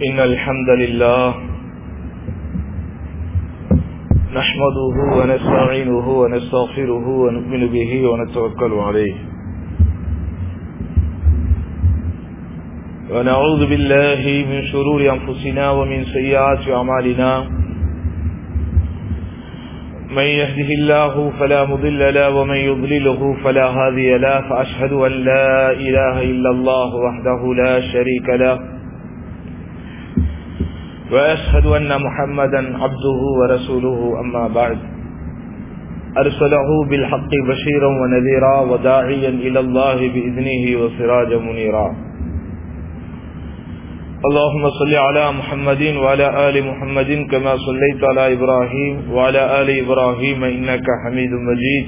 إن الحمد لله نحمده ونستعينه ونستغفره ونؤمن به ونتوكل عليه ونعوذ بالله من شرور أنفسنا ومن سيئات أعمالنا من يهده الله فلا مضل له ومن يضلله فلا هادي له فأشهد أن لا إله إلا الله وحده لا شريك له وأشهد أن محمدا عبده ورسوله أما بعد أرسله بالحق بشيرا ونذيرا وداعيا إلى الله بإذنه وسراجا منيرا اللهم صل على محمد وعلى آل محمد كما صليت على إبراهيم وعلى آل إبراهيم إنك حميد مجيد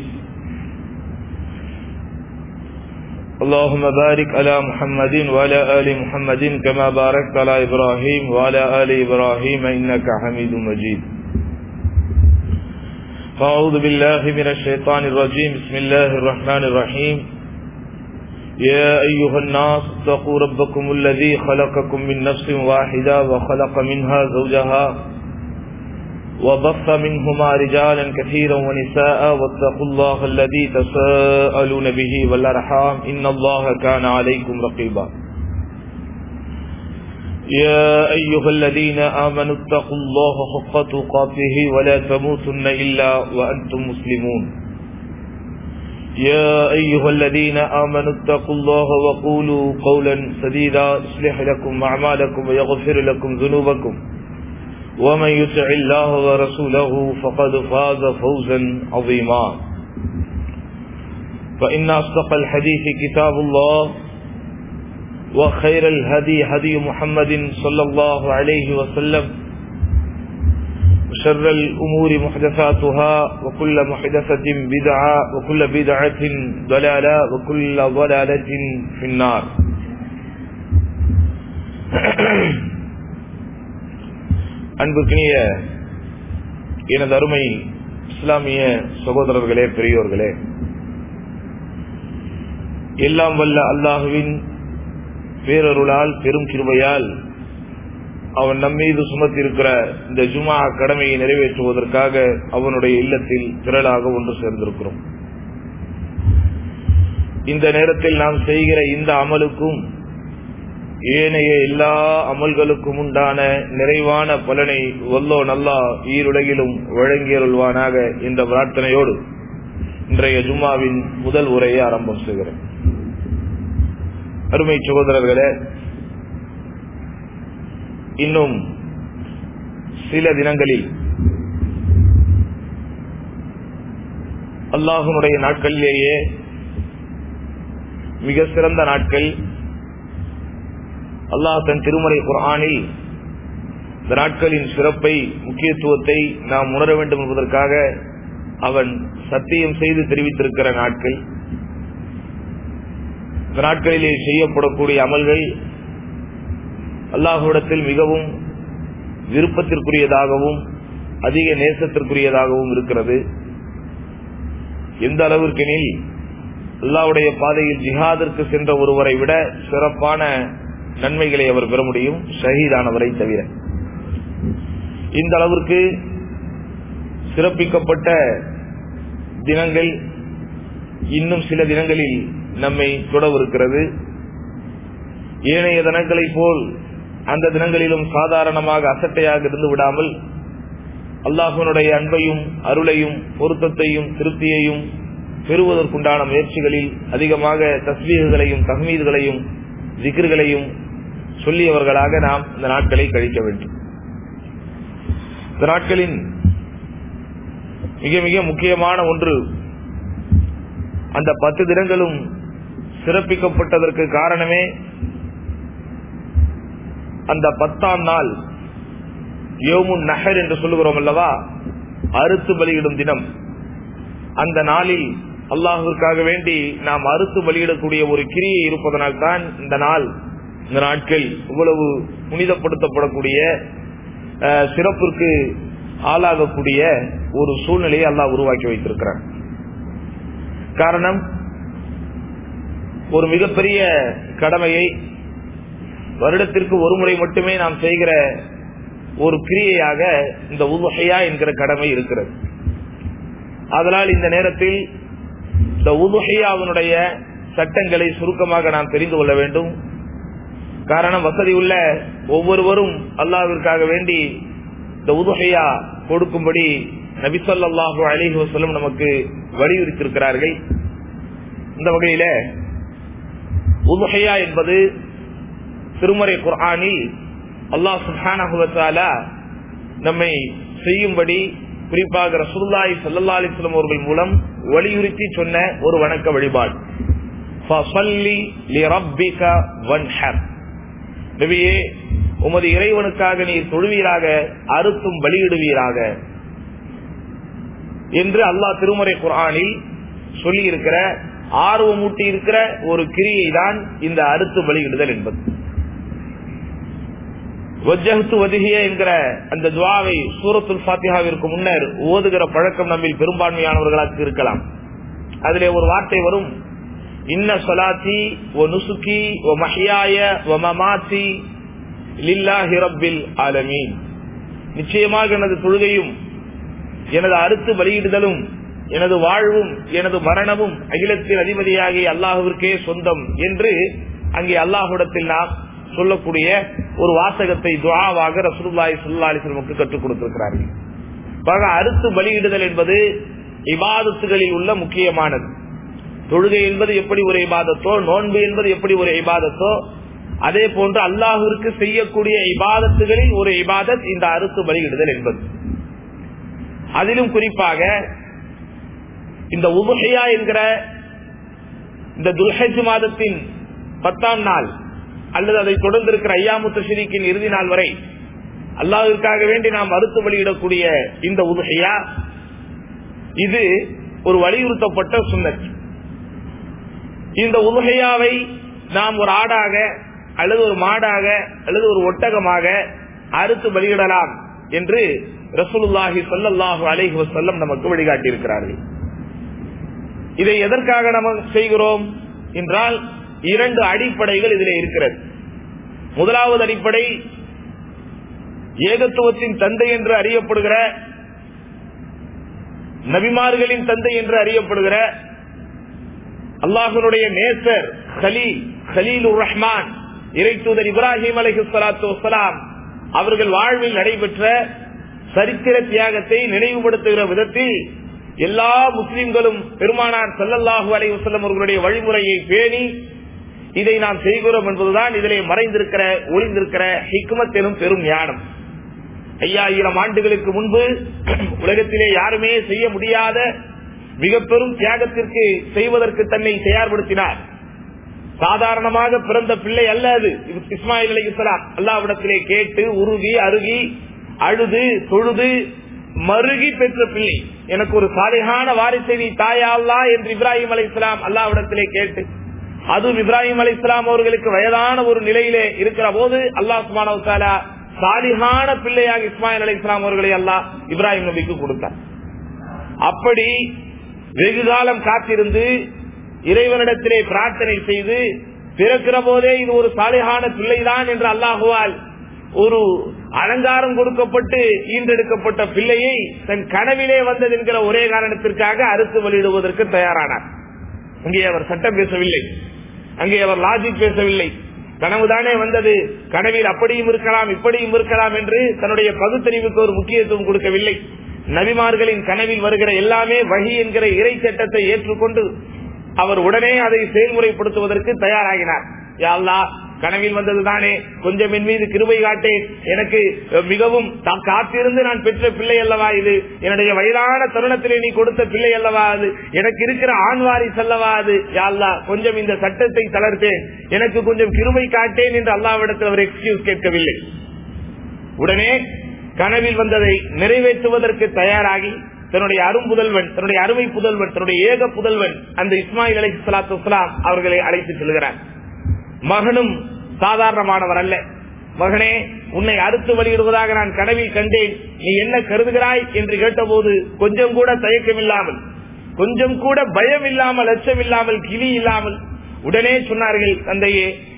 اللهم بارك على محمد وعلى آل محمد كما باركت على إبراهيم وعلى آل إبراهيم إنك حميد مجيد فأعوذ بالله من الشيطان الرجيم بسم الله الرحمن الرحيم يا أيها الناس اتقوا ربكم الذي خلقكم من نفس واحدة وخلق منها زوجها وبث منهما رجالا كثيرا ونساء واتقوا الله الذي تساءلون به والأرحام إن الله كان عليكم رقيبا يا أيها الذين آمنوا اتقوا الله حق تقاته ولا تموتن إلا وأنتم مسلمون يا أيها الذين آمنوا اتقوا الله وقولوا قولا سديدا يصلح لكم أعمالكم ويغفر لكم ذنوبكم ومن يطع الله ورسوله فقد فاز فوزا عظيما فإن أصدق الحديث كتاب الله وخير الهدي هدي محمد صلى الله عليه وسلم وشر الأمور محدثاتها وكل محدثة بدعة وكل بدعة ضلالة وكل ضلالة في النار அன்புக்கினிய எனது அருமை இஸ்லாமிய சகோதரர்களே பெரியோர்களே எல்லாம் வல்ல அல்லாஹுவின் பேரருளால் பெரும் கிருபையால் அவன் நம்மீது சுமத்திருக்கிற இந்த ஜுமா கடமையை நிறைவேற்றுவதற்காக அவனுடைய இல்லத்தில் திரளாக ஒன்று சேர்ந்திருக்கிறோம் இந்த நேரத்தில் நாம் செய்கிற இந்த அமலுக்கும் ஏனைய எல்லா அமல்களுக்கும் உண்டான நிறைவான பலனை வல்லோ நல்லா ஈருலகிலும் வழங்கியருள்வானாக என்ற பிரார்த்தனையோடு இன்றைய ஜும்மாவின் முதல் உரையை ஆரம்பம் செய்கிறேன் அருமை சகோதரர்களே இன்னும் சில தினங்களில் அல்லாஹனுடைய நாட்களிலேயே மிக சிறந்த நாட்கள் அல்லாஹ் தன் திருமறை குரானில் இந்த நாட்களின் சிறப்பை முக்கியத்துவத்தை நாம் உணர வேண்டும் என்பதற்காக அவன் சத்தியம் செய்து தெரிவித்திருக்கிற நாட்கள் இந்த நாட்களிலே செய்யப்படக்கூடிய அமல்கள் அல்லாஹுவிடத்தில் மிகவும் விருப்பத்திற்குரியதாகவும் அதிக நேசத்திற்குரியதாகவும் இருக்கிறது எந்த அளவிற்கெனில் அல்லாவுடைய பாதையில் ஜிஹாதிற்கு சென்ற ஒருவரை விட சிறப்பான நன்மைகளை அவர் பெற முடியும் ஷஹீதானவரை தவிர இந்த அளவிற்கு சிறப்பிக்கப்பட்ட தினங்கள் இன்னும் சில தினங்களில் நம்மை தொடவிருக்கிறது ஏனைய தினங்களைப் போல் அந்த தினங்களிலும் சாதாரணமாக அசட்டையாக இருந்து விடாமல் அல்லாஹனுடைய அன்பையும் அருளையும் பொருத்தத்தையும் திருப்தியையும் பெறுவதற்குண்டான முயற்சிகளில் அதிகமாக தஸ்மீகங்களையும் தஹ்மீதுகளையும் திகர்களையும் சொல்லியவர்களாக நாம் இந்த நாட்களை கழிக்க வேண்டும் இந்த நாட்களின் மிக மிக முக்கியமான ஒன்று அந்த பத்து தினங்களும் சிறப்பிக்கப்பட்டதற்கு காரணமே அந்த பத்தாம் நாள் யோமுன் நகர் என்று சொல்லுகிறோம் அல்லவா அறுத்து பலியிடும் தினம் அந்த நாளில் அல்லாஹுவிற்காக வேண்டி நாம் அறுத்து பலியிடக்கூடிய ஒரு கிரியை இருப்பதனால் தான் இந்த நாள் இந்த நாட்கள் இவ்வளவு புனிதப்படுத்தப்படக்கூடிய சிறப்பிற்கு ஆளாகக்கூடிய ஒரு சூழ்நிலையை அல்லாஹ் உருவாக்கி வைத்திருக்கிறார் காரணம் ஒரு மிகப்பெரிய கடமையை வருடத்திற்கு ஒரு முறை மட்டுமே நாம் செய்கிற ஒரு கிரியையாக இந்த உதுகையா என்கிற கடமை இருக்கிறது அதனால் இந்த நேரத்தில் இந்த உதுகையாவினுடைய சட்டங்களை சுருக்கமாக நாம் தெரிந்து கொள்ள வேண்டும் காரணம் வசதி உள்ள ஒவ்வொருவரும் அல்லாவிற்காக வேண்டி இந்த உதுகையா கொடுக்கும்படி நபிசல்லாஹு அலிஹி வசலம் நமக்கு வலியுறுத்தியிருக்கிறார்கள் இந்த வகையில உதுகையா என்பது திருமறை குர்ஆனில் அல்லாஹ் சுஹானஹுவத்தால நம்மை செய்யும்படி குறிப்பாக ரசூல்லாய் சல்லா அலிஸ்லாம் அவர்கள் மூலம் வலியுறுத்தி சொன்ன ஒரு வணக்க வழிபாடு நபியே உமது இறைவனுக்காக நீர் தொழுவீராக அறுத்தும் பலியிடுவீராக என்று அல்லாஹ் திருமறை குரானில் சொல்லி இருக்கிற ஆர்வமூட்டி இருக்கிற ஒரு கிரியை தான் இந்த அறுத்து பலியிடுதல் என்பது வஜ்ஜஹத்து வதிகிய என்கிற அந்த துவாவை சூரத்துல் ஃபாத்தியாவிற்கு முன்னர் ஓதுகிற பழக்கம் நம்மில் பெரும்பான்மையானவர்களாக இருக்கலாம் அதிலே ஒரு வார்த்தை வரும் இன்ன சொலாத்தி ஒ நுசுக்கி ஒ மஹியாய ஒ மமாத்தி லில்லாஹி ரப்பில் ஆலமீன் நிச்சயமாக எனது தொழுகையும் எனது அறுத்து பலியிடுதலும் எனது வாழ்வும் எனது மரணமும் அகிலத்தின் அதிபதியாகிய அல்லாஹுவிற்கே சொந்தம் என்று அங்கே அல்லாஹுடத்தில் நாம் சொல்லக்கூடிய ஒரு வாசகத்தை துவாவாக ரசூல்லாய் சுல்லா அலிஸ்லமுக்கு கற்றுக் கொடுத்திருக்கிறார்கள் அறுத்து பலியிடுதல் என்பது இபாதத்துகளில் உள்ள முக்கியமானது தொழுகை என்பது எப்படி ஒரு இபாதத்தோ நோன்பு என்பது எப்படி ஒரு இபாதத்தோ அதே போன்று அல்லாஹுவிற்கு செய்யக்கூடிய இபாதத்துகளில் ஒரு இபாதத் இந்த அறுத்து பலியிடுதல் என்பது அதிலும் குறிப்பாக இந்த உபகையா என்கிற இந்த துல்ஹஜ் மாதத்தின் பத்தாம் நாள் அல்லது அதை தொடர்ந்து இருக்கிற ஐயாமுத்த ஷரீக்கின் இறுதி நாள் வரை அல்லாஹிற்காக வேண்டி நாம் அறுத்து வெளியிடக்கூடிய இந்த உதுகையா இது ஒரு வலியுறுத்தப்பட்ட சுண்ணத் இந்த உதுகையாவை நாம் ஒரு ஆடாக அல்லது ஒரு மாடாக அல்லது ஒரு ஒட்டகமாக அறுத்து பலியிடலாம் என்று ரசூலுல்லாஹி சொல்லல்லாஹு அலைஹி வசல்லம் நமக்கு வழிகாட்டி இருக்கிறார்கள் இதை எதற்காக நம்ம செய்கிறோம் என்றால் இரண்டு அடிப்படைகள் இதில் இருக்கிறது முதலாவது அடிப்படை ஏகத்துவத்தின் தந்தை என்று அறியப்படுகிற நபிமார்களின் தந்தை என்று அறியப்படுகிற அல்லாஹனுடைய நேசர் ஹலீல் ஹலீல் ரஹ்மான் இறைத்தூதர் இப்ராஹிம் அலஹி சலாத்து வலாம் அவர்கள் வாழ்வில் நடைபெற்ற சரித்திர தியாகத்தை நினைவுபடுத்துகிற விதத்தில் எல்லா முஸ்லிம்களும் பெருமானார் சல்லல்லாஹு அலை வசல்லம் அவர்களுடைய வழிமுறையை பேணி இதை நாம் செய்கிறோம் என்பதுதான் இதிலே மறைந்திருக்கிற ஒளிந்திருக்கிற ஹிக்மத் எனும் பெரும் ஞானம் ஐயாயிரம் ஆண்டுகளுக்கு முன்பு உலகத்திலே யாருமே செய்ய முடியாத மிக பெரும் தியாகத்திற்கு செய்வதற்கு தன்னை தயார்படுத்தினார் சாதாரணமாக பிறந்த பிள்ளை அல்ல அது இஸ்மாயில் அலி இஸ்லாம் அல்லாவிடத்திலே கேட்டு உருகி அருகி அழுது தொழுது மருகி பெற்ற பிள்ளை எனக்கு ஒரு சாலையான வாரிசை நீ தாயாளா என்று இப்ராஹிம் அலி இஸ்லாம் அல்லாவிடத்திலே கேட்டு அதுவும் இப்ராஹிம் அலி இஸ்லாம் அவர்களுக்கு வயதான ஒரு நிலையிலே இருக்கிற போது அல்லாஹ் சுமானா சாலிகான பிள்ளையாக இஸ்மாயில் அலி இஸ்லாம் அவர்களை அல்லாஹ் இப்ராஹிம் நபிக்கு கொடுத்தார் அப்படி வெகு காலம் காத்திருந்து இறைவனிடத்திலே பிரார்த்தனை செய்து பிறக்கிற போதே இது ஒரு சாலிகான பிள்ளைதான் என்று அல்லாஹுவால் ஒரு அலங்காரம் கொடுக்கப்பட்டு ஈன்றெடுக்கப்பட்ட பிள்ளையை தன் கனவிலே வந்தது என்கிற ஒரே காரணத்திற்காக அறுத்து வெளியிடுவதற்கு தயாரானார் அங்கே அவர் சட்டம் பேசவில்லை அங்கே அவர் லாஜிக் பேசவில்லை கனவுதானே வந்தது கனவில் அப்படியும் இருக்கலாம் இப்படியும் இருக்கலாம் என்று தன்னுடைய பகுத்தறிவுக்கு ஒரு முக்கியத்துவம் கொடுக்கவில்லை நபிமார்களின் கனவில் வருகிற எல்லாமே வகி என்கிற இறை சட்டத்தை ஏற்றுக்கொண்டு அவர் உடனே அதை செயல்முறைப்படுத்துவதற்கு தயாராகினார் யாழ்லா கனவில் வந்ததுதானே கொஞ்சம் என் மீது கிருபை காட்டேன் எனக்கு மிகவும் காத்திருந்து நான் பெற்ற பிள்ளை அல்லவா இது என்னுடைய வயதான தருணத்திலே நீ கொடுத்த பிள்ளை அல்லவா அது எனக்கு இருக்கிற ஆண்வாரி செல்லவா அது யாழ்லா கொஞ்சம் இந்த சட்டத்தை தளர்த்தேன் எனக்கு கொஞ்சம் கிருபை காட்டேன் என்று அல்லாவிடத்தில் அவர் எக்ஸ்கியூஸ் கேட்கவில்லை உடனே கனவில் வந்ததை நிறைவேற்றுவதற்கு தயாராகி தன்னுடைய அரும்புதல்வன் தன்னுடைய அருமை புதல்வன் தன்னுடைய ஏக புதல்வன் அந்த இஸ்மாயில் அலி சலாத்து வலாம் அவர்களை அழைத்து செல்கிறார் மகனும் சாதாரணமானவர் அல்ல மகனே உன்னை அறுத்து வெளியிடுவதாக நான் கனவில் கண்டேன் நீ என்ன கருதுகிறாய் என்று கேட்டபோது கொஞ்சம் கூட தயக்கம் இல்லாமல் கொஞ்சம் கூட பயம் இல்லாமல் அச்சம் இல்லாமல் கிளி இல்லாமல் உடனே சொன்னார்கள் தந்தையே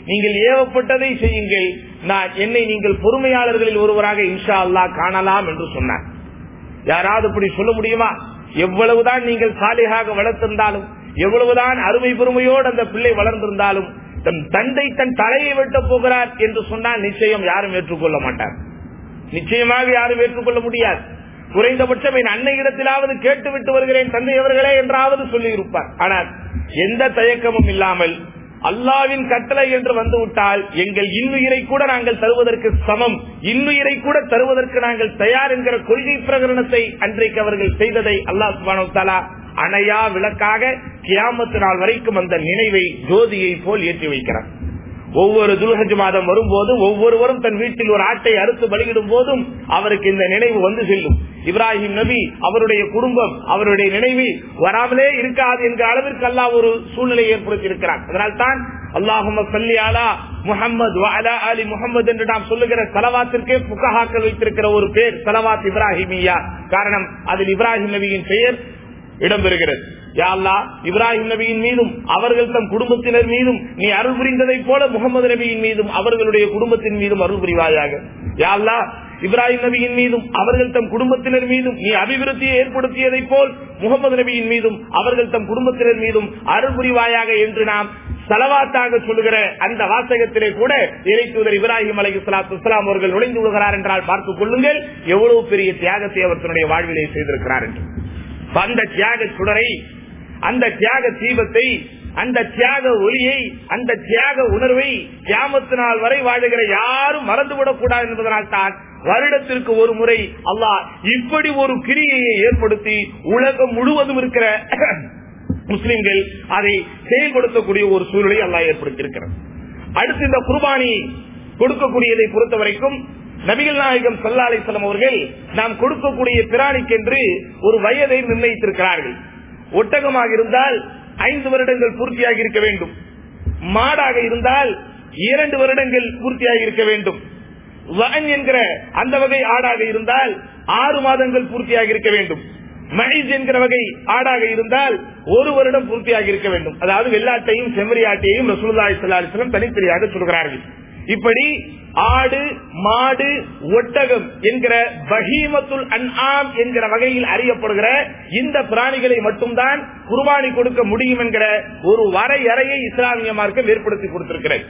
நீங்கள் ஏவப்பட்டதை செய்யுங்கள் நான் என்னை நீங்கள் பொறுமையாளர்களில் ஒருவராக இன்ஷா அல்லாஹ் காணலாம் என்று சொன்னார் யாராவது இப்படி சொல்ல முடியுமா எவ்வளவுதான் நீங்கள் சாலிகாக வளர்த்திருந்தாலும் எவ்வளவுதான் அருமை பெருமையோடு அந்த பிள்ளை வளர்ந்திருந்தாலும் தன் தந்தை தன் தலையை வெட்டப் போகிறார் என்று சொன்னால் நிச்சயம் யாரும் ஏற்றுக்கொள்ள மாட்டார் நிச்சயமாக யாரும் ஏற்றுக்கொள்ள முடியாது குறைந்தபட்சம் என் அன்னை இடத்திலாவது கேட்டு விட்டு வருகிறேன் தந்தை அவர்களே என்றாவது சொல்லி இருப்பார் ஆனால் எந்த தயக்கமும் இல்லாமல் அல்லாவின் கட்டளை என்று வந்துவிட்டால் எங்கள் இன்னுயிரை கூட நாங்கள் தருவதற்கு சமம் இன்னுயிரை கூட தருவதற்கு நாங்கள் தயார் என்கிற கொள்கை பிரகடனத்தை அன்றைக்கு அவர்கள் செய்ததை அல்லாஹ் சுபானு தாலா அணையா விளக்காக கியாமத்து நாள் வரைக்கும் அந்த நினைவை ஜோதியை போல் ஏற்றி வைக்கிறார் ஒவ்வொரு துல்ஹஜ் மாதம் வரும்போது ஒவ்வொருவரும் தன் வீட்டில் ஒரு ஆட்டை அறுத்து பலியிடும் போதும் அவருக்கு இந்த நினைவு வந்து செல்லும் இப்ராஹிம் நபி அவருடைய குடும்பம் அவருடைய நினைவு வராமலே இருக்காது என்கிற அளவிற்கு அல்லாஹ் ஒரு சூழ்நிலை ஏற்படுத்தி இருக்கிறார் அதனால் தான் அல்லாஹும் சல்லி அலா முகமது அலி முகமது என்று நாம் சொல்லுகிற சலவாத்திற்கே புகஹாக்கள் வைத்திருக்கிற ஒரு பேர் சலவாத் இப்ராஹிமியா காரணம் அதில் இப்ராஹிம் நபியின் பெயர் இடம்பெறுகிறது யாழ்லா இப்ராஹிம் நபியின் மீதும் அவர்கள் தம் குடும்பத்தினர் மீதும் நீ அருள் புரிந்ததை போல முகமது நபியின் மீதும் அவர்களுடைய குடும்பத்தின் மீதும் அருள் புரிவாயாக யாழ்லா இப்ராஹிம் நபியின் மீதும் அவர்கள் தம் குடும்பத்தினர் மீதும் நீ அபிவிருத்தியை ஏற்படுத்தியதை போல் முகமது நபியின் மீதும் அவர்கள் தம் குடும்பத்தினர் மீதும் அருள் புரிவாயாக என்று நாம் செலவாத்தாக சொல்லுகிற அந்த வாசகத்திலே கூட இறை தூதர் இப்ராஹிம் அலி சலாத்து இஸ்லாம் அவர்கள் நுழைந்து விடுகிறார் என்றால் பார்த்துக் கொள்ளுங்கள் எவ்வளவு பெரிய தியாகத்தை அவர் தன்னுடைய வாழ்விலே செய்திருக்கிறார் என்று அந்த தியாக சுடரை அந்த தியாக தீபத்தை அந்த தியாக ஒளியை அந்த தியாக உணர்வை கியாமத்து நாள் வரை வாழுகிற யாரும் மறந்துவிடக் கூடாது என்பதனால் தான் வருடத்திற்கு ஒரு முறை அல்லாஹ் இப்படி ஒரு கிரியையை ஏற்படுத்தி உலகம் முழுவதும் இருக்கிற முஸ்லிம்கள் அதை செயல்படுத்தக்கூடிய ஒரு சூழ்நிலை அல்லாஹ் ஏற்படுத்தியிருக்கிறார் அடுத்து இந்த குர்பானி கொடுக்கக்கூடியதை பொறுத்த வரைக்கும் நபிகள் நாயகம் சல்லா அலிஸ்லாம் அவர்கள் நாம் கொடுக்கக்கூடிய பிராணிக்கென்று ஒரு வயதை நிர்ணயித்திருக்கிறார்கள் ஒட்டகமாக இருந்தால் ஐந்து வருடங்கள் பூர்த்தியாகி இருக்க வேண்டும் மாடாக இருந்தால் இரண்டு வருடங்கள் பூர்த்தியாகி இருக்க வேண்டும் வகன் என்கிற அந்த வகை ஆடாக இருந்தால் ஆறு மாதங்கள் பூர்த்தியாகி இருக்க வேண்டும் மஹிஸ் என்கிற வகை ஆடாக இருந்தால் ஒரு வருடம் பூர்த்தியாகி இருக்க வேண்டும் அதாவது வெள்ளாட்டையும் செம்மறியாட்டையும் ரசூல்லாய் சல்லாஹம் தனித்தனியாக சொல்கிறார்கள் இப்படி ஆடு மாடு ஒட்டகம் என்கிற பஹீமத்துல் அன்ஆம் என்கிற வகையில் அறியப்படுகிற இந்த பிராணிகளை மட்டும்தான் குர்பானி கொடுக்க முடியும் என்கிற ஒரு வரையறையை இஸ்லாமிய மார்க்கம் ஏற்படுத்தி கொடுத்திருக்கிறது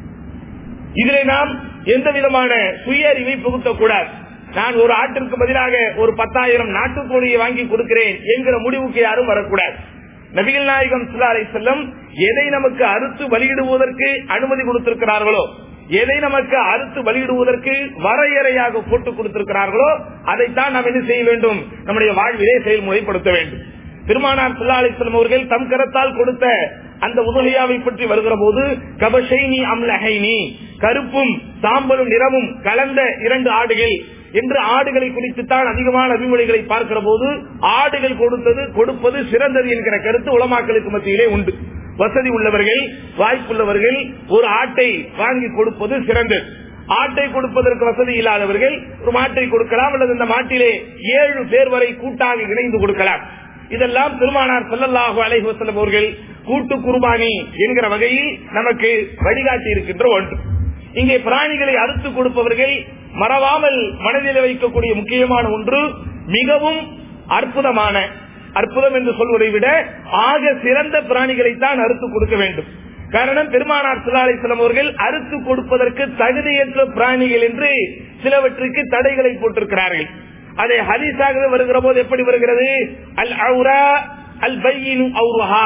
இதில் நாம் எந்த விதமான சுய அறிவை புகுத்தக்கூடாது நான் ஒரு ஆட்டிற்கு பதிலாக ஒரு பத்தாயிரம் நாட்டுக்கோழியை வாங்கி கொடுக்கிறேன் என்கிற முடிவுக்கு யாரும் வரக்கூடாது நபிகள் நாயகம் சுல்லாரை செல்லம் எதை நமக்கு அறுத்து வழியிடுவதற்கு அனுமதி கொடுத்திருக்கிறார்களோ எதை நமக்கு அறுத்து வழியிடுவதற்கு வரையறையாக போட்டு கொடுத்திருக்கிறார்களோ அதைத்தான் நாம் என்ன செய்ய வேண்டும் நம்முடைய வாழ்விலே செயல்முறைப்படுத்த வேண்டும் திருமானார் சுல்லாலிஸ்லம் அவர்கள் தம் கரத்தால் கொடுத்த அந்த உதவியாவை பற்றி வருகிற போது கபஷைனி அம்லஹைனி கருப்பும் சாம்பலும் நிறமும் கலந்த இரண்டு ஆடுகள் என்று ஆடுகளை குறித்துத்தான் அதிகமான அபிமொழிகளை பார்க்கிற போது ஆடுகள் கொடுத்தது கொடுப்பது சிறந்தது என்கிற கருத்து உலமாக்களுக்கு மத்தியிலே உண்டு வசதி உள்ளவர்கள் வாய்ப்புள்ளவர்கள் ஒரு ஆட்டை வாங்கி கொடுப்பது சிறந்தது ஆட்டை கொடுப்பதற்கு வசதி இல்லாதவர்கள் ஒரு மாட்டை கொடுக்கலாம் அல்லது இந்த மாட்டிலே ஏழு பேர் வரை கூட்டாக இணைந்து கொடுக்கலாம் இதெல்லாம் திருமானார் சொல்லல்லாஹு அலைஹி வசல்லம் அவர்கள் கூட்டு குர்பானி என்கிற வகையில் நமக்கு வழிகாட்டி இருக்கின்ற ஒன்று இங்கே பிராணிகளை அறுத்து கொடுப்பவர்கள் மறவாமல் மனதில் வைக்கக்கூடிய முக்கியமான ஒன்று மிகவும் அற்புதமான அற்புதம் என்று சொல்வதை விட ஆக சிறந்த பிராணிகளைத்தான் அறுத்து கொடுக்க வேண்டும் காரணம் பெருமானார் சுல்லாலிஸ்லாம் அவர்கள் அறுத்து கொடுப்பதற்கு தகுதியற்ற பிராணிகள் என்று சிலவற்றுக்கு தடைகளை போட்டிருக்கிறார்கள் அதை ஹதீஸாகவே வருகிற போது எப்படி வருகிறது அல் அவுரா அல் பையினு அவுருஹா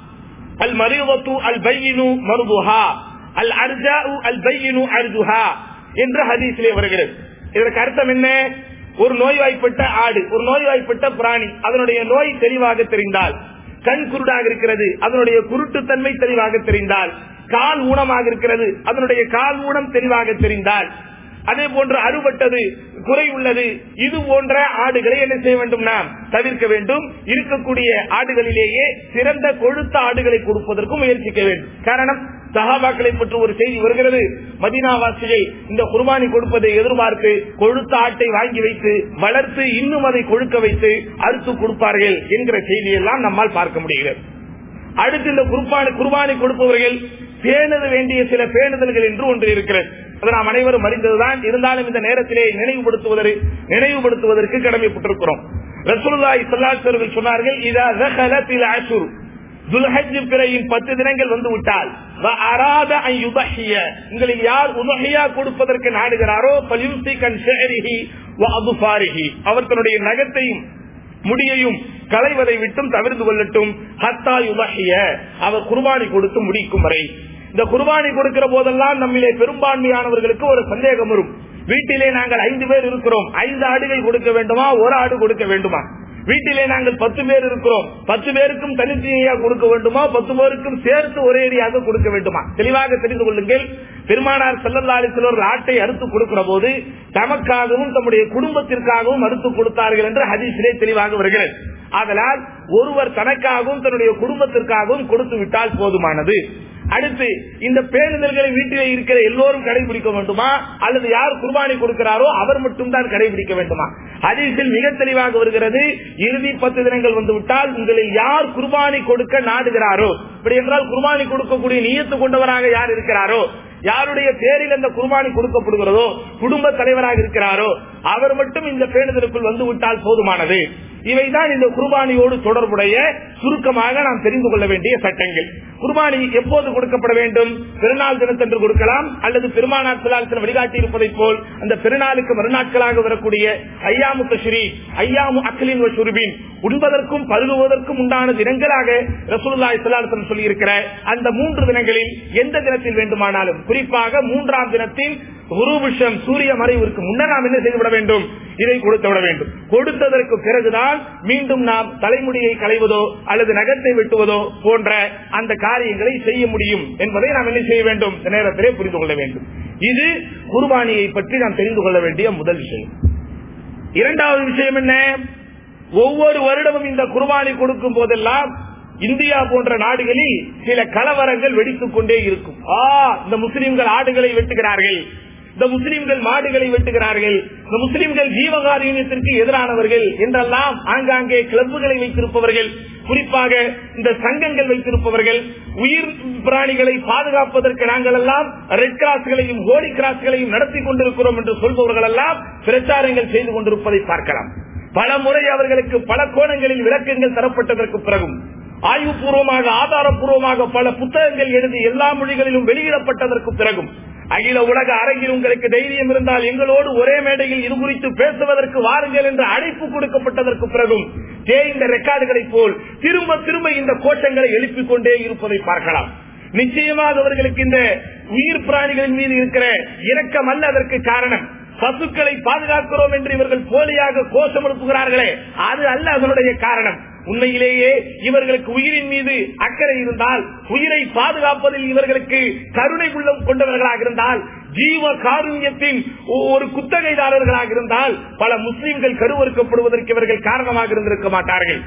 அல் மரிவத்து அல் பையினு மருதுஹா அல் அர்ஜா அல் பையினு அர்ஜுஹா என்று ஹதீஸிலே வருகிறது இதற்கு அர்த்தம் என்ன ஒரு நோய்வாய்ப்பட்ட ஆடு ஒரு நோய்வாய்ப்பட்ட பிராணி அதனுடைய நோய் தெளிவாக தெரிந்தால் கண் குருடாக இருக்கிறது அதனுடைய குருட்டுத்தன்மை தெளிவாக தெரிந்தால் கால் ஊனமாக இருக்கிறது அதனுடைய கால் ஊனம் தெளிவாக தெரிந்தால் அதே போன்று அறுபட்டது குறை உள்ளது இது போன்ற ஆடுகளை என்ன செய்ய வேண்டும் நாம் தவிர்க்க வேண்டும் இருக்கக்கூடிய ஆடுகளிலேயே சிறந்த கொழுத்த ஆடுகளை கொடுப்பதற்கும் முயற்சிக்க வேண்டும் காரணம் சஹாபாக்களை பற்றி ஒரு செய்தி வருகிறது மதினாவாசியை இந்த குர்பானி கொடுப்பதை எதிர்பார்த்து கொழுத்த ஆட்டை வாங்கி வைத்து வளர்த்து இன்னும் அதை கொழுக்க வைத்து அறுத்து கொடுப்பார்கள் என்கிற செய்தியெல்லாம் நம்மால் பார்க்க முடிகிறது அடுத்து இந்த குர்பானி குர்பானி கொடுப்பவர்கள் பேணுத வேண்டிய சில பேணுதல்கள் என்று ஒன்று இருக்கிறது அது நாம் அனைவரும் அறிந்ததுதான் இருந்தாலும் இந்த நேரத்திலே நினைவுபடுத்துவதற்கு நினைவுபடுத்துவதற்கு கடமைப்பட்டிருக்கிறோம் ரசூலுல்லாஹி ஸல்லல்லாஹு அலைஹி வஸல்லம் சொன்னார்கள் இதா தகலத்தில் அஷுர் துல்ஹஜ் பிறையின் பத்து தினங்கள் வந்து விட்டால் வ அராத அன் யுதஹிய உங்களுக்கு யார் உதஹியா கொடுப்பதற்கு நாடுகிறாரோ பலியும்சிக் அன் ஷஅரிஹி வ அதுஃபாரிஹி அவர் தன்னுடைய நகத்தையும் முடியையும் களைவதை விட்டும் தவிர்த்து கொள்ளட்டும் ஹத்தா யுதஹிய அவர் குர்பானி கொடுத்து முடிக்கும் வரை இந்த குர்பானி கொடுக்கிற போதெல்லாம் நம்மிலே பெரும்பான்மையானவர்களுக்கு ஒரு சந்தேகம் வரும் வீட்டிலே நாங்கள் ஐந்து பேர் இருக்கிறோம் ஐந்து ஆடுகள் கொடுக்க வேண்டுமா ஒரு ஆடு கொடுக்க வேண்டுமா வீட்டிலே நாங்கள் பத்து பேர் இருக்கிறோம் பத்து பேருக்கும் தனித்தனியா கொடுக்க வேண்டுமா பத்து பேருக்கும் சேர்த்து ஒரேடியாக கொடுக்க வேண்டுமா தெளிவாக தெரிந்து கொள்ளுங்கள் பெருமானார் செல்லல்லாரி சிலர் ஆட்டை அறுத்து கொடுக்கிற போது தமக்காகவும் தம்முடைய குடும்பத்திற்காகவும் அறுத்து கொடுத்தார்கள் என்று ஹதீஸிலே தெளிவாக வருகிறது ஆதலால் ஒருவர் தனக்காகவும் தன்னுடைய குடும்பத்திற்காகவும் கொடுத்து விட்டால் போதுமானது அடுத்து இந்த பேருந்தல்களை வீட்டிலே இருக்கிற எல்லோரும் கடைபிடிக்க வேண்டுமா அல்லது யார் குர்பானி கொடுக்கிறாரோ அவர் மட்டும் தான் கடைபிடிக்க வேண்டுமா ஹதீஸில் மிக தெளிவாக வருகிறது இறுதி பத்து தினங்கள் வந்து விட்டால் உங்களில் யார் குர்பானி கொடுக்க நாடுகிறாரோ இப்படி என்றால் குர்பானி கொடுக்கக்கூடிய நீயத்து கொண்டவராக யார் இருக்கிறாரோ யாருடைய பேரில் அந்த குர்பானி கொடுக்கப்படுகிறதோ குடும்ப தலைவராக இருக்கிறாரோ அவர் மட்டும் இந்த பேணுதலுக்குள் வந்து விட்டால் போதுமானது இவைதான் இந்த குர்பானியோடு தொடர்புடைய சுருக்கமாக நாம் தெரிந்து கொள்ள வேண்டிய சட்டங்கள் குர்பானி எப்போது கொடுக்கப்பட வேண்டும் பெருநாள் தினத்தன்று கொடுக்கலாம் அல்லது பெருமானார் சிலால் வழிகாட்டி இருப்பதை போல் அந்த பெருநாளுக்கு மறுநாட்களாக வரக்கூடிய ஐயாமு தஷ்ரீ ஐயாமு அக்லின் சுருபின் உண்பதற்கும் பருகுவதற்கும் உண்டான தினங்களாக ரசூலுல்லாஹி ஸல்லல்லாஹு சொல்லி இருக்கிற அந்த மூன்று தினங்களில் எந்த தினத்தில் வேண்டுமானாலும் குறிப்பாக மூன்றாம் தினத்தில் குருபுஷம் சூரிய மறைவிற்கு முன்னர் நாம் என்ன செய்துவிட வேண்டும் இதை கொடுத்து விட வேண்டும் கொடுத்ததற்கு பிறகுதான் மீண்டும் நாம் தலைமுடியை களைவதோ அல்லது நகத்தை வெட்டுவதோ போன்ற அந்த காரியங்களை செய்ய முடியும் என்பதை நாம் என்ன செய்ய வேண்டும் இந்த நேரத்திலே புரிந்து கொள்ள வேண்டும் இது குர்பானியை பற்றி நாம் தெரிந்து கொள்ள வேண்டிய முதல் விஷயம் இரண்டாவது விஷயம் என்ன ஒவ்வொரு வருடமும் இந்த குர்பானி கொடுக்கும் போதெல்லாம் இந்தியா போன்ற நாடுகளில் சில கலவரங்கள் வெடித்துக் கொண்டே இருக்கும் ஆ இந்த முஸ்லிம்கள் ஆடுகளை வெட்டுகிறார்கள் இந்த முஸ்லிம்கள் மாடுகளை வெட்டுகிறார்கள் இந்த முஸ்லிம்கள் ஜீவகாரியத்திற்கு எதிரானவர்கள் என்றெல்லாம் ஆங்காங்கே கிளப்புகளை வைத்திருப்பவர்கள் குறிப்பாக இந்த சங்கங்கள் வைத்திருப்பவர்கள் உயிர் பிராணிகளை பாதுகாப்பதற்கு நாங்கள் எல்லாம் ரெட் கிராஸ்களையும் ஹோலி கிராஸ்களையும் நடத்தி கொண்டிருக்கிறோம் என்று சொல்பவர்கள் எல்லாம் பிரச்சாரங்கள் செய்து கொண்டிருப்பதை பார்க்கலாம் பல முறை அவர்களுக்கு பல கோணங்களில் விளக்கங்கள் தரப்பட்டதற்கு பிறகும் ஆய்வுபூர்வமாக ஆதாரப்பூர்வமாக பல புத்தகங்கள் எழுதி எல்லா மொழிகளிலும் வெளியிடப்பட்டதற்கு பிறகும் அகில உலக அரங்கில் உங்களுக்கு தைரியம் இருந்தால் எங்களோடு ஒரே மேடையில் இது குறித்து பேசுவதற்கு வாருங்கள் என்று அழைப்பு கொடுக்கப்பட்டதற்கு பிறகும் தேய்ந்த ரெக்கார்டுகளை போல் திரும்ப திரும்ப இந்த கோஷங்களை எழுப்பிக் கொண்டே இருப்பதை பார்க்கலாம் நிச்சயமாக அவர்களுக்கு இந்த உயிர் பிராணிகளின் மீது இருக்கிற இரக்கம் அல்ல அதற்கு காரணம் பசுக்களை பாதுகாக்கிறோம் என்று இவர்கள் போலியாக கோஷம் எழுப்புகிறார்களே அது அல்ல அதனுடைய காரணம் உண்மையிலேயே இவர்களுக்கு உயிரின் மீது அக்கறை இருந்தால் உயிரை பாதுகாப்பதில் இவர்களுக்கு கருணை உள்ளம் கொண்டவர்களாக இருந்தால் ஜீவ காருண்யத்தின் ஒரு குத்தகைதாரர்களாக இருந்தால் பல முஸ்லிம்கள் கருவறுக்கப்படுவதற்கு இவர்கள் காரணமாக இருந்திருக்க மாட்டார்கள்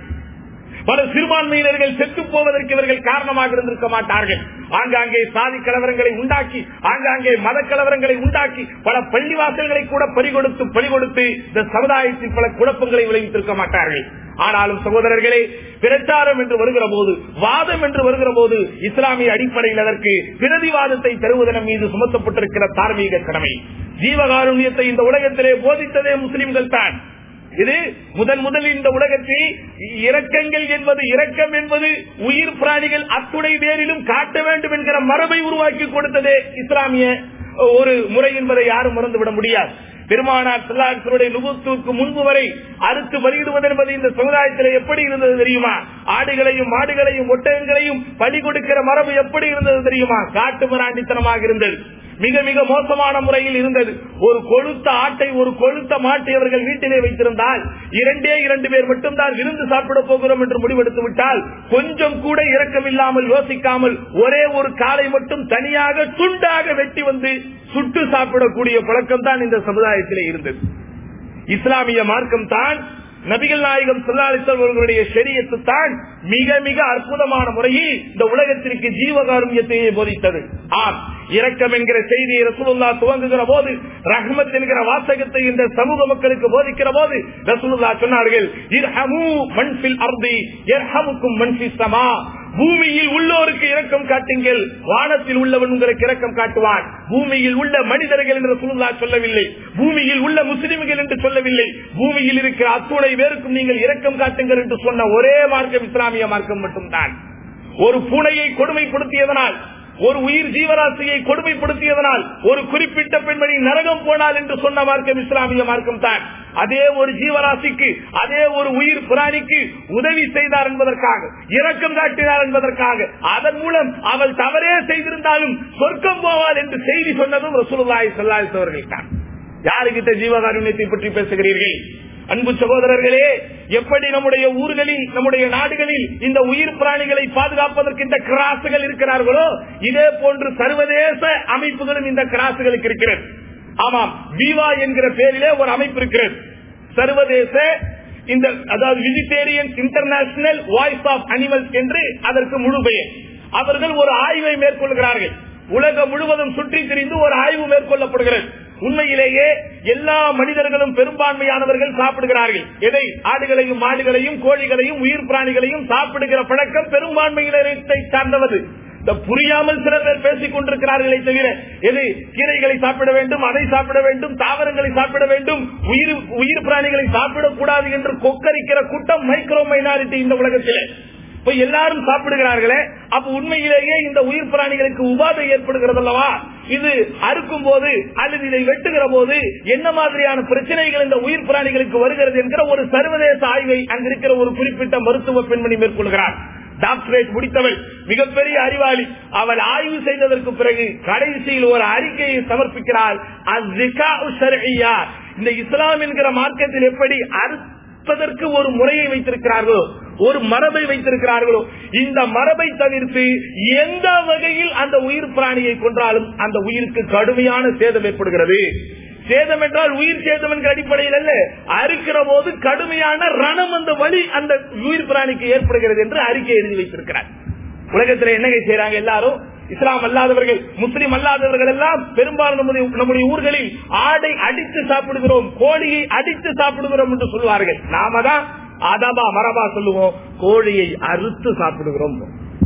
பல சிறுபான்மையினர்கள் செத்து போவதற்கு இவர்கள் காரணமாக இருந்திருக்க மாட்டார்கள் ஆங்காங்கே சாதி கலவரங்களை உண்டாக்கி ஆங்காங்கே மத கலவரங்களை உண்டாக்கி பல பள்ளிவாசல்களை கூட பறிகொடுத்து பறிகொடுத்து இந்த சமுதாயத்தில் பல குழப்பங்களை விளைவித்திருக்க மாட்டார்கள் ஆனாலும் சகோதரர்களே பிரச்சாரம் என்று வருகிற போது வாதம் என்று வருகிற போது இஸ்லாமிய அடிப்படையில் அதற்கு பிரதிவாதத்தை தருவதன் மீது சுமத்தப்பட்டிருக்கிற தார்மீக கடமை ஜீவகாருண்யத்தை இந்த உலகத்திலே போதித்ததே முஸ்லிம்கள் தான் இது முதன் முதலில் இந்த உலகத்தில் இரக்கங்கள் என்பது இரக்கம் என்பது உயிர் பிராணிகள் அத்துணை பேரிலும் காட்ட வேண்டும் என்கிற மரபை உருவாக்கி கொடுத்ததே இஸ்லாமிய ஒரு முறை என்பதை யாரும் மறந்துவிட முடியாது பெருமானார் செல்லாருடைய நுகுத்துக்கு முன்பு வரை அறுத்து வெளியிடுவது என்பது இந்த சமுதாயத்தில் எப்படி இருந்தது தெரியுமா ஆடுகளையும் மாடுகளையும் ஒட்டகங்களையும் பலி கொடுக்கிற மரபு எப்படி இருந்தது தெரியுமா காட்டு மிராண்டித்தனமாக இருந்தது மிக மிக மோசமான முறையில் இருந்தது ஒரு கொழுத்த ஆட்டை ஒரு கொழுத்த மாட்டை அவர்கள் வீட்டிலே வைத்திருந்தால் இரண்டே இரண்டு பேர் மட்டும்தான் விருந்து சாப்பிட போகிறோம் என்று முடிவெடுத்து விட்டால் கொஞ்சம் கூட இரக்கம் இல்லாமல் யோசிக்காமல் ஒரே ஒரு காலை மட்டும் தனியாக துண்டாக வெட்டி வந்து சுட்டு சாப்பிடக்கூடிய பழக்கம் தான் இந்த சமுதாயத்திலே இருந்தது இஸ்லாமிய மார்க்கம் தான் நபிகள் நாயகம் சொல்லாளித்தவர்களுடைய ஷரியத்து தான் மிக மிக அற்புதமான முறையில் இந்த உலகத்திற்கு ஜீவகாருண்யத்தையே போதித்தது ஆம் இரக்கம் என்கிற செய்தியை ரசூலுல்லா துவங்குகிற போது ரஹ்மத் என்கிற வாசகத்தை இந்த சமூக மக்களுக்கு போதிக்கிற போது ரசூலுல்லா சொன்னார்கள் இர்ஹமு மன்பில் அர்தி இர்ஹமுக்கும் மன்பில் சமா பூமியில் உள்ளோருக்கு இரக்கம் காட்டுங்கள் வானத்தில் உள்ளவன் உங்களுக்கு இரக்கம் காட்டுவான் பூமியில் உள்ள மனிதர்கள் என்று சுல்லா சொல்லவில்லை பூமியில் உள்ள முஸ்லிம்கள் என்று சொல்லவில்லை பூமியில் இருக்கிற அத்துணை பேருக்கும் நீங்கள் இரக்கம் காட்டுங்கள் என்று சொன்ன ஒரே மார்க்கம் இஸ்லாமிய மார்க்கம் மட்டும்தான் ஒரு பூனையை கொடுமைப்படுத்தியதனால் ஒரு உயிர் ஜீவராசியை கொடுமைப்படுத்தியதனால் ஒரு குறிப்பிட்ட பெண்மணி நரகம் போனால் என்று சொன்ன மார்க்கம் இஸ்லாமிய மார்க்கம் தான் அதே ஒரு ஜீவராசிக்கு அதே ஒரு உயிர் பிராணிக்கு உதவி செய்தார் என்பதற்காக இரக்கம் காட்டினார் என்பதற்காக அதன் மூலம் அவள் தவறே செய்திருந்தாலும் சொர்க்கம் போவாள் என்று செய்தி சொன்னதும் ரசூலுல்லாஹி ஸல்லல்லாஹு அலைஹி அவர்கள் தான் யாருகிட்ட ஜீவகாருண்யத்தை பற்றி பேசுகிறீர்கள் அன்பு சகோதரர்களே எப்படி நம்முடைய ஊர்களில் நம்முடைய நாடுகளில் இந்த உயிர் பிராணிகளை பாதுகாப்பதற்கு இந்த கிராசுகள் இருக்கிறார்களோ இதே போன்று சர்வதேச அமைப்புகளும் இந்த கிராசுகளுக்கு இருக்கிறது ஆமாம் விவா என்கிற பேரிலே ஒரு அமைப்பு இருக்கிறது சர்வதேச இந்த அதாவது vegetarian international voice of animals என்று அதற்கு முழு பெயர் அவர்கள் ஒரு ஆய்வை மேற்கொள்கிறார்கள் உலகம் முழுவதும் சுற்றி திரிந்து ஒரு ஆய்வு மேற்கொள்ளப்படுகிறது உண்மையிலேயே எல்லா மனிதர்களும் பெரும்பான்மையானவர்கள் சாப்பிடுகிறார்கள் எதை ஆடுகளையும் மாடுகளையும் கோழிகளையும் உயிர் பிராணிகளையும் சாப்பிடுகிற பழக்கம் பெரும்பான்மையினரை சார்ந்தவது இந்த புரியாமல் சில பேர் பேசிக் கொண்டிருக்கிறார்களே தவிர எது கீரைகளை சாப்பிட வேண்டும் அதை சாப்பிட வேண்டும் தாவரங்களை சாப்பிட வேண்டும் உயிர் உயிர் பிராணிகளை சாப்பிடக்கூடாது என்று கொக்கரிக்கிற கூட்டம் மைக்ரோ மைனாரிட்டி இந்த உலகத்திலே இப்ப எல்லாரும் சாப்பிடுகிறார்களே அப்ப உண்மையிலேயே இந்த உயிர் பிராணிகளுக்கு உபாதை ஏற்படுகிறது அல்லவா இது அறுக்கும் போது அல்லது இதை வெட்டுகிற போது என்ன மாதிரியான பிரச்சனைகள் இந்த உயிர் பிராணிகளுக்கு வருகிறது என்கிற ஒரு சர்வதேச ஆய்வை அங்கிருக்கிற ஒரு குறிப்பிட்ட மருத்துவ பெண்மணி மேற்கொள்கிறார் டாக்டரேட் முடித்தவள் மிகப்பெரிய அறிவாளி அவள் ஆய்வு செய்ததற்கு பிறகு கடைசியில் ஒரு அறிக்கையை சமர்ப்பிக்கிறாள் இந்த இஸ்லாம் என்கிற மார்க்கத்தில் எப்படி அறுப்பதற்கு ஒரு முறையை வைத்திருக்கிறார்களோ ஒரு மரபை வைத்திருக்கிறார்களோ இந்த மரபை தவிர்த்து எந்த வகையில் அந்த உயிர் பிராணியை கொன்றாலும் அந்த உயிருக்கு கடுமையான சேதம் ஏற்படுகிறது சேதம் என்றால் உயிர் சேதம் என்கிற அடிப்படையில் அல்ல அறுக்கிற போது கடுமையான ரணம் அந்த வழி அந்த உயிர் பிராணிக்கு ஏற்படுகிறது என்று அறிக்கை எழுதி வைத்திருக்கிறார் உலகத்தில் என்ன செய்யறாங்க எல்லாரும் இஸ்லாம் அல்லாதவர்கள் முஸ்லிம் அல்லாதவர்கள் எல்லாம் பெரும்பாலும் நம்முடைய நம்முடைய ஊர்களில் ஆடை அடித்து சாப்பிடுகிறோம் கோழியை அடித்து சாப்பிடுகிறோம் என்று சொல்வார்கள் நாம தான் அதபா மரபா சொல்லுவோம் கோழியை அறுத்து சாப்பிடுகிறோம்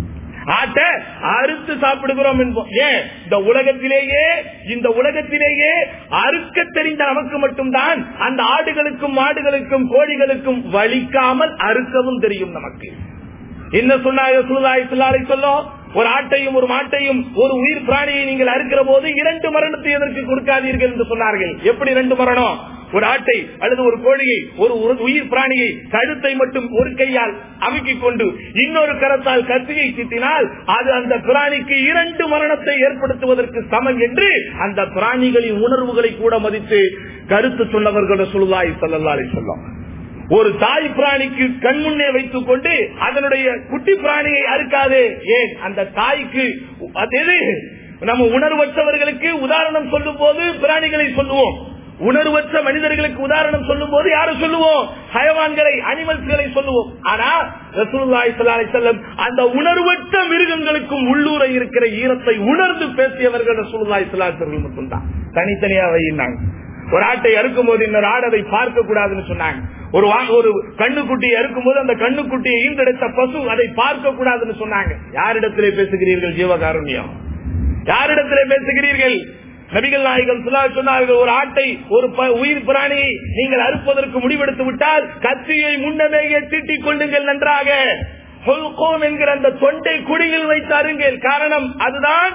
ஆட்ட அறுத்து சாப்பிடுகிறோம் என்போம் ஏன் இந்த உலகத்திலேயே இந்த உலகத்திலேயே அறுக்க தெரிந்த நமக்கு மட்டும்தான் அந்த ஆடுகளுக்கும் மாடுகளுக்கும் கோழிகளுக்கும் வலிக்காமல் அறுக்கவும் தெரியும் நமக்கு என்ன சொன்னாங்க சுல்லாய் சுல்லாரை சொல்லும் ஒரு ஆட்டையும் ஒரு மாட்டையும் ஒரு உயிர் பிராணியை நீங்கள் அறுக்கிற போது இரண்டு மரணத்தை எதற்கு கொடுக்காதீர்கள் என்று சொன்னார்கள் எப்படி ரெண்டு மரணம் ஒரு ஆட்டை அல்லது ஒரு கோழியை ஒரு உயிர் பிராணியை கழுத்தை மட்டும் ஒரு கையால் அமுக்கிக் கொண்டு இன்னொரு கரத்தால் கத்தியை சித்தினால் அது அந்த பிராணிக்கு இரண்டு மரணத்தை ஏற்படுத்துவதற்கு சமம் என்று அந்த பிராணிகளின் உணர்வுகளை கூட மதித்து கருத்து சொன்னவர்களோட சொல்லுவாய் சொல்லலாரை சொல்லும் ஒரு தாய் பிராணிக்கு கண்முன்னே வைத்துக் கொண்டு அதனுடைய குட்டி பிராணியை அறுக்காது ஏன் அந்த தாய்க்கு அது நம்ம உணர்வற்றவர்களுக்கு உதாரணம் சொல்லும் போது பிராணிகளை சொல்லுவோம் உணர்வற்ற மனிதர்களுக்கு உதாரணம் சொல்லும் போது யாரு சொல்லுவோம் ஹயவான்களை அனிமல்ஸ்களை சொல்லுவோம் ஆனா ரசூலுல்லாஹி ஸல்லல்லாஹு அலைஹி வஸல்லம் அந்த உணர்வற்ற மிருகங்களுக்கும் உள்ளூர இருக்கிற ஈரத்தை உணர்ந்து பேசியவர்கள் ரசூலுல்லாஹி ஸல்லல்லாஹு அலைஹி வஸல்லம் மட்டும்தான் தனித்தனியா வையினாங்க ஒரு ஆட்டை அறுக்கும் போது இன்னொரு ஆடை பார்க்க கூடாதுன்னு சொன்னாங்க ஒரு ஒரு கண்ணுக்குட்டியை அறுக்கும் போது அந்த கண்ணுக்குட்டியை ஈண்டெடுத்த பசு அதை பார்க்க கூடாதுன்னு சொன்னாங்க யாரிடத்திலே பேசுகிறீர்கள் ஜீவகாருண்யம் யாரிடத்திலே பேசுகிறீர்கள் நபிகள் நாயகம் சொன்னார்கள் ஒரு ஆட்டை ஒரு உயிர் பிராணியை நீங்கள் அறுப்பதற்கு முடிவெடுத்து விட்டால் கத்தியை முன்னமேயே தீட்டிக் கொள்ளுங்கள் நன்றாக என்கிற அந்த தொண்டை குடியில் வைத்து அருங்கள் காரணம் அதுதான்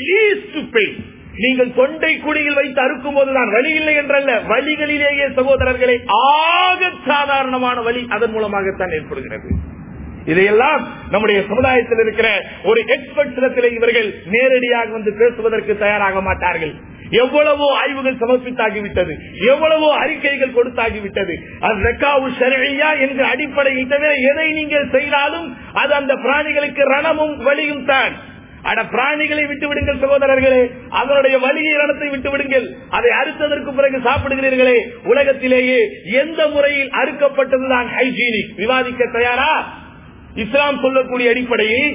நீங்கள் தொண்டை குடியில் வைத்து அறுக்கும் போதுதான் வழி இல்லை என்றல்ல வழிகளிலேயே சகோதரர்களை ஆக சாதாரணமான வழி அதன் மூலமாகத்தான் ஏற்படுகிறது இதையெல்லாம் நம்முடைய சமுதாயத்தில் இருக்கிற ஒரு எக்ஸ்பர்ட் சிலத்திலே இவர்கள் நேரடியாக வந்து பேசுவதற்கு தயாராக மாட்டார்கள் எவ்வளவோ ஆய்வுகள் சமர்ப்பித்தாகிவிட்டது எவ்வளவோ அறிக்கைகள் கொடுத்தாகிவிட்டது அது ரெக்காவு சரியா என்ற அடிப்படையில் தவிர எதை நீங்கள் செய்தாலும் அது அந்த பிராணிகளுக்கு ரணமும் வலியும் தான் அட பிராணிகளை விட்டு விடுங்கள் சகோதரர்களே அதனுடைய வலியை ரணத்தை விட்டு விடுங்கள் அதை அறுத்ததற்கு பிறகு சாப்பிடுகிறீர்களே உலகத்திலேயே எந்த முறையில் அறுக்கப்பட்டதுதான் ஹைஜீனிக் விவாதிக்க தயாரா இஸ்லாம் சொல்லக்கூடிய அடிப்படையில்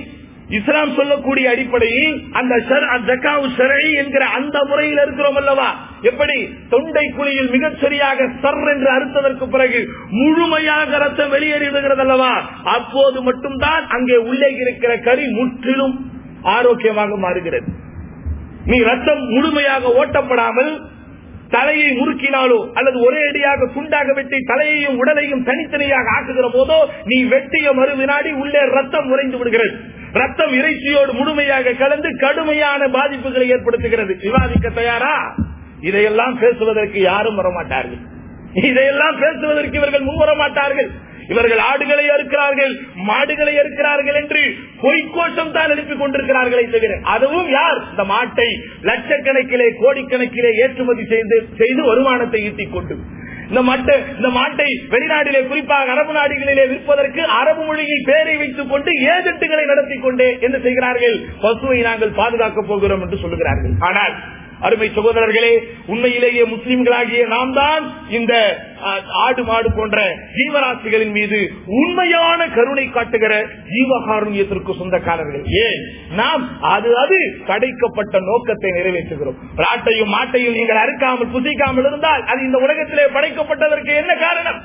இஸ்லாம் சொல்லக்கூடிய அடிப்படையில் அந்த ஜக்காவு ஷரை என்கிற அந்த முறையில் இருக்கிறோம் அல்லவா எப்படி தொண்டை குழியில் மிகச் சரியாக சர் என்று அறுத்ததற்கு பிறகு முழுமையாக ரத்தம் வெளியேறிவிடுகிறது அல்லவா அப்போது மட்டும்தான் அங்கே உள்ளே இருக்கிற கறி முற்றிலும் ஆரோக்கியமாக மாறுகிறது நீ ரத்தம் முழுமையாக ஓட்டப்படாமல் தலையை முறுக்கினாலோ அல்லது ஒரே அடியாக துண்டாக வெட்டி தலையையும் உடலையும் தனித்தனியாக ஆக்குகிற போதோ நீ வெட்டிய மறு வினாடி உள்ளே ரத்தம் உறைந்து விடுகிறது ரத்தம் இறைச்சியோடு முழுமையாக கலந்து கடுமையான பாதிப்புகளை ஏற்படுத்துகிறது விவாதிக்க தயாரா இதையெல்லாம் பேசுவதற்கு யாரும் வரமாட்டார்கள் இதையெல்லாம் பேசுவதற்கு இவர்கள் முன்வர மாட்டார்கள் இவர்கள் ஆடுகளை அறுக்கிறார்கள் மாடுகளை அறுக்கிறார்கள் என்று பொய்க்கோஷம் தான் எழுப்பிக் கொண்டிருக்கிறார்களே தவிர அதுவும் யார் இந்த மாட்டை லட்சக்கணக்கிலே கோடிக்கணக்கிலே ஏற்றுமதி செய்து செய்து வருமானத்தை ஈட்டிக் கொண்டு இந்த மாட்டை இந்த மாட்டை வெளிநாட்டிலே குறிப்பாக அரபு நாடுகளிலே விற்பதற்கு அரபு மொழியில் பேரை வைத்துக் கொண்டு ஏஜென்ட்டுகளை நடத்தி கொண்டே என்ன செய்கிறார்கள் பசுவை நாங்கள் பாதுகாக்கப் போகிறோம் என்று சொல்லுகிறார்கள் ஆனால் அருமை சகோதரர்களே உண்மையிலேயே முஸ்லிம்களாகிய நாம் தான் இந்த ஆடு மாடு போன்ற ஜீவராசிகளின் மீது உண்மையான கருணை காட்டுகிற ஜீவகாருண்யத்திற்கு சொந்தக்காரர்கள் ஏன் நாம் அது அது படைக்கப்பட்ட நோக்கத்தை நிறைவேற்றுகிறோம் ஆட்டையும் மாட்டையும் நீங்கள் அறுக்காமல் புசிக்காமல் இருந்தால் அது இந்த உலகத்திலே படைக்கப்பட்டதற்கு என்ன காரணம்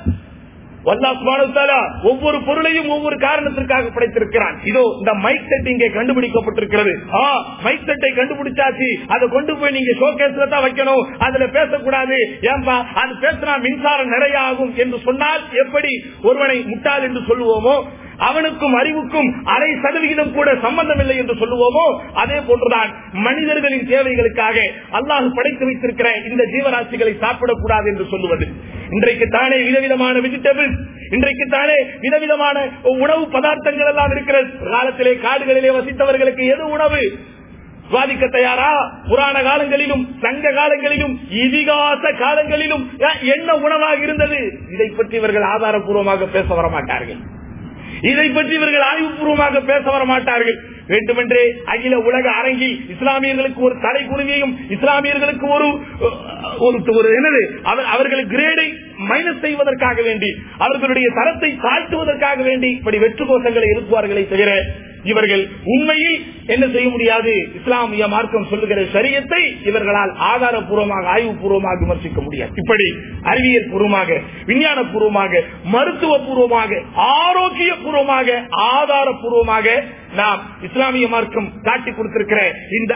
ஒவ்வொரு பொருளையும் ஒவ்வொரு காரணத்திற்காக படைத்திருக்கிறான் இதோ இந்த மைக் செட் இங்கே கண்டுபிடிக்கப்பட்டிருக்கிறது மைக் செட்டை கண்டுபிடிச்சாச்சு அதை கொண்டு போய் நீங்க ஷோகேஸ்ல தான் வைக்கணும் அதுல பேசக்கூடாது ஏன்பா அது பேசினா மின்சாரம் நிறைய ஆகும் என்று சொன்னால் எப்படி ஒருவனை முட்டாள் என்று சொல்லுவோமோ அவனுக்கும் அறிவுக்கும் அரை சதவிகிதம் கூட சம்பந்தம் இல்லை என்று சொல்லுவோமோ அதே போன்றுதான் மனிதர்களின் தேவைகளுக்காக அல்லாஹ் படைத்து வைத்திருக்கிற இந்த ஜீவராசிகளை சாப்பிடக்கூடாது என்று சொல்லுவது இன்றைக்கு தானே விதவிதமான வெஜிடபிள்ஸ் இன்றைக்கு தானே விதவிதமான உணவு பதார்த்தங்கள் எல்லாம் இருக்கிற காலத்திலே காடுகளிலே வசித்தவர்களுக்கு எது உணவு சுவாதிக்க தயாரா புராண காலங்களிலும் சங்க காலங்களிலும் இதிகாச காலங்களிலும் என்ன உணவாக இருந்தது இதை பற்றி இவர்கள் ஆதாரபூர்வமாக பேச வர மாட்டார்கள் இதை பற்றி இவர்கள் ஆய்வுபூர்வமாக பேச வர மாட்டார்கள் வேண்டுமென்றே அகில உலக அரங்கில் இஸ்லாமியர்களுக்கு ஒரு தலை குருவியையும் இஸ்லாமியர்களுக்கு ஒரு ஒரு என்னது அவர்களுக்கு கிரேடை மைனஸ் செய்வதற்காக வேண்டி அவர்களுடைய தரத்தை தாழ்த்துவதற்காக வேண்டி இப்படி வெற்று கோஷங்களை எழுப்புவார்களே தவிர இவர்கள் உண்மையில் என்ன செய்ய முடியாது இஸ்லாமிய மார்க்கம் சொல்லுகிற சரியத்தை இவர்களால் ஆதாரபூர்வமாக ஆய்வுபூர்வமாக விமர்சிக்க முடியாது இப்படி அறிவியல் பூர்வமாக விஞ்ஞான பூர்வமாக மருத்துவ பூர்வமாக ஆரோக்கிய பூர்வமாக ஆதாரபூர்வமாக நாம் இஸ்லாமிய மார்க்கம் காட்டி கொடுத்திருக்கிற இந்த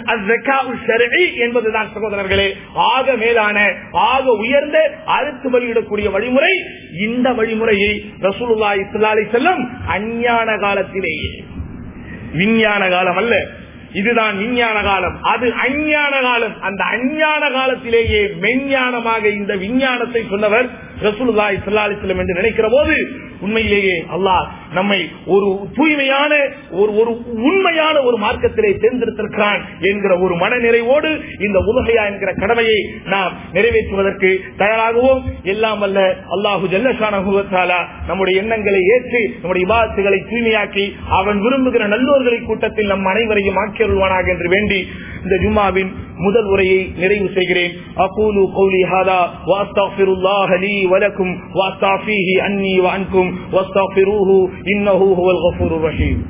என்பதுதான் சகோதரர்களே ஆக மேலான ஆக உயர்ந்த அறுத்து பலியிடக்கூடிய வழிமுறை இந்த வழிமுறையை ரசூலுல்லா இஸ்லா அலி செல்லம் அஞ்ஞான காலத்திலேயே விஞ்ஞான காலம் அல்ல இதுதான் விஞ்ஞான காலம் அது அஞ்ஞான காலம் அந்த அஞ்ஞான காலத்திலேயே மெஞ்ஞானமாக இந்த விஞ்ஞானத்தை சொன்னவர் ரசூலுல்லாய் சல்லாலிஸ்லம் என்று நினைக்கிற போது உண்மையிலேயே அல்லாஹ் நம்மை ஒரு தூய்மையான ஒரு ஒரு உண்மையான ஒரு மார்க்கத்திலே தேர்ந்தெடுத்திருக்கிறான் என்கிற ஒரு மனநிறைவோடு இந்த உலகையா என்கிற கடமையை நாம் நிறைவேற்றுவதற்கு தயாராகுவோம் எல்லாம் வல்ல அல்லாஹு ஜல்லஷானா நம்முடைய எண்ணங்களை ஏற்று நம்முடைய விவாதத்துகளை தூய்மையாக்கி அவன் விரும்புகிற நல்லோர்களை கூட்டத்தில் நம் அனைவரையும் ஆக்கியருள்வானாக என்று வேண்டி இந்த ஜும்மாவின் முதல் உரையை நிறைவு செய்கிறேன் அகூலு கௌலி ஹாதா வாஸ்தாஃபிருல்லாஹ் லீ வலக்கும் வாஸ்தாஃபீஹி அன்னி வஅன்கும் வாஸ்தாஃபிரூஹு இன்னஹு ஹுவல் கஃபூருர் ரஹீம்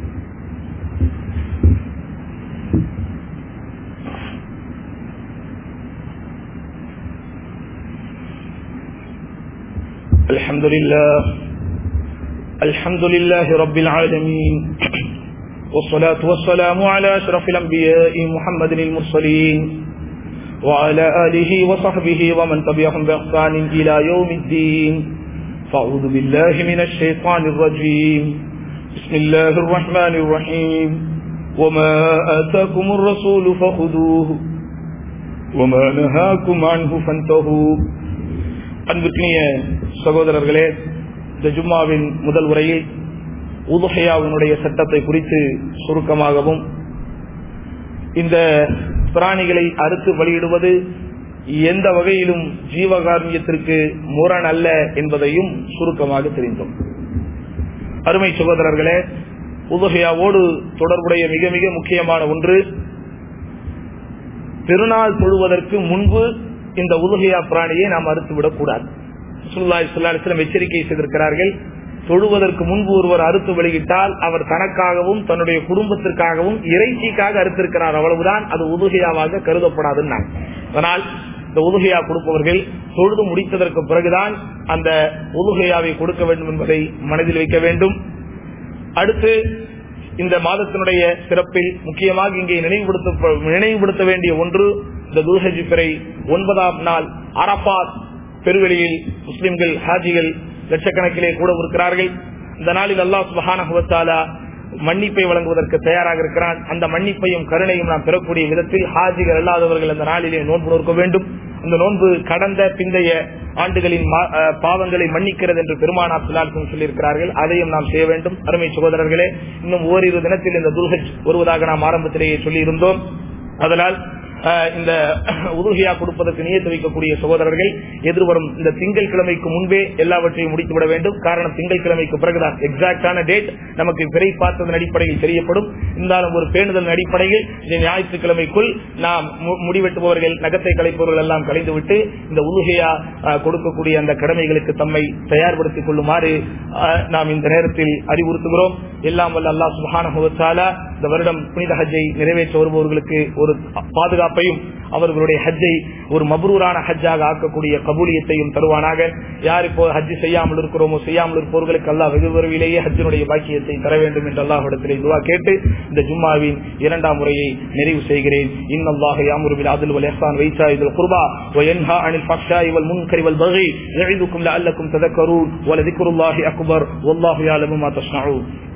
الحمد لله الحمد لله رب العالمين والصلاة والسلام على أشرف الأنبياء محمد المرسلين وعلى آله وصحبه ومن تبعهم بإحسان إلى يوم الدين فأعوذ بالله من الشيطان الرجيم بسم الله الرحمن الرحيم وما آتاكم الرسول فخذوه وما نهاكم عنه فانتهوا அன்புக்கினிய சகோதரர்களே இந்த ஜும்மாவின் முதல் உரையில் உதுஹையாவினுடைய சட்டத்தை குறித்து சுருக்கமாகவும் இந்த பிராணிகளை அறுத்து வெளியிடுவது எந்த வகையிலும் ஜீவகாரண்யத்திற்கு முரண் அல்ல என்பதையும் சுருக்கமாக தெரிந்தோம் அருமை சகோதரர்களே உதுகையாவோடு தொடர்புடைய மிக மிக முக்கியமான ஒன்று திருநாள் தொழுவதற்கு முன்பு இந்த உதுகையா பிராணியை நாம் அறுத்துவிடக் கூடாது சுல்லாஸ்லாம் எச்சரிக்கை செய்திருக்கிறார்கள் தொழுவதற்கு முன்பு ஒருவர் அறுத்து வெளியிட்டால் அவர் தனக்காகவும் தன்னுடைய குடும்பத்திற்காகவும் இறைச்சிக்காக அறுத்திருக்கிறார் அவ்வளவுதான் அது உதுகையாவாக கருதப்படாதுன்னு அதனால் இந்த உதுகையா கொடுப்பவர்கள் தொழுது முடித்ததற்கு பிறகுதான் அந்த உதுகையாவை கொடுக்க வேண்டும் என்பதை மனதில் வைக்க வேண்டும் அடுத்து இந்த மாதத்தினுடைய சிறப்பில் முக்கியமாக இங்கே நினைவுபடுத்த நினைவுபடுத்த வேண்டிய ஒன்று இந்த துல்ஹஜி பிறை ஒன்பதாம் நாள் அரபாத் பெருவெளியில் முஸ்லிம்கள் ஹாஜிகள் லட்சக்கணக்கிலே கூட இருக்கிறார்கள் இந்த நாளில் அல்லாஹ் சுபஹானஹுவத்தாலா மன்னிப்பை வழங்குவதற்கு தயாராக இருக்கிறான் அந்த மன்னிப்பையும் கருணையும் நாம் பெறக்கூடிய விதத்தில் ஹாஜிகள் அல்லாதவர்கள் அந்த நாளிலே நோன்பு நோக்க வேண்டும் அந்த நோன்பு கடந்த பிந்தைய ஆண்டுகளின் பாவங்களை மன்னிக்கிறது என்று பெருமானா பிலால்கும் சொல்லியிருக்கிறார்கள் அதையும் நாம் செய்ய வேண்டும் அருமை சகோதரர்களே இன்னும் ஓரிரு தினத்தில் இந்த துல்ஹஜ் வருவதாக நாம் ஆரம்பத்திலேயே சொல்லியிருந்தோம் அதனால் இந்த உதுகையா கொடுப்பதற்கு நியத்து வைக்கக்கூடிய சகோதரர்கள் எதிர்வரும் இந்த திங்கள் கிழமைக்கு முன்பே எல்லாவற்றையும் முடித்துவிட வேண்டும் காரணம் திங்கள் கிழமைக்கு பிறகுதான் எக்ஸாக்டான டேட் நமக்கு பிறை பார்த்ததன் அடிப்படையில் தெரியப்படும் இருந்தாலும் ஒரு பேணுதல் அடிப்படையில் இந்த ஞாயிற்றுக்கிழமைக்குள் நாம் முடிவெட்டுபவர்கள் நகத்தை கலைப்பவர்கள் எல்லாம் கலைந்துவிட்டு இந்த உதுகையா கொடுக்கக்கூடிய அந்த கடமைகளுக்கு தம்மை தயார்படுத்திக் கொள்ளுமாறு நாம் இந்த நேரத்தில் அறிவுறுத்துகிறோம் எல்லாம் வல்ல அல்லா சுபான இந்த வருடம் புனித ஹஜ்ஜை நிறைவேற்ற வருபவர்களுக்கு ஒரு பாதுகாப்பையும் அவர்களுடைய ஹஜ்ஜை ஒரு மபரூரான ஹஜ்ஜாக ஆக்கக்கூடிய கபூலியத்தையும் தருவானாக யார் இப்போ ஹஜ் செய்யாமல் இருக்கிறோமோ செய்யாமல் இருப்பவர்களுக்கு அல்லா வெகு விரைவிலேயே ஹஜ்ஜினுடைய பாக்கியத்தை தர வேண்டும் என்று அல்லாஹிடத்திலே துவா கேட்டு இந்த ஜும்மாவின் இரண்டாம் முறையை நிறைவு செய்கிறேன் இன்னல்லாக யாமுருவில் ஆதில் வல் இஹ்சான் வைசா இதுல் குர்பா وينهى عن الفحشاء والمنكر والبغي يعظكم لعلكم تذكرون ولذكر الله أكبر والله يعلم ما تصنعون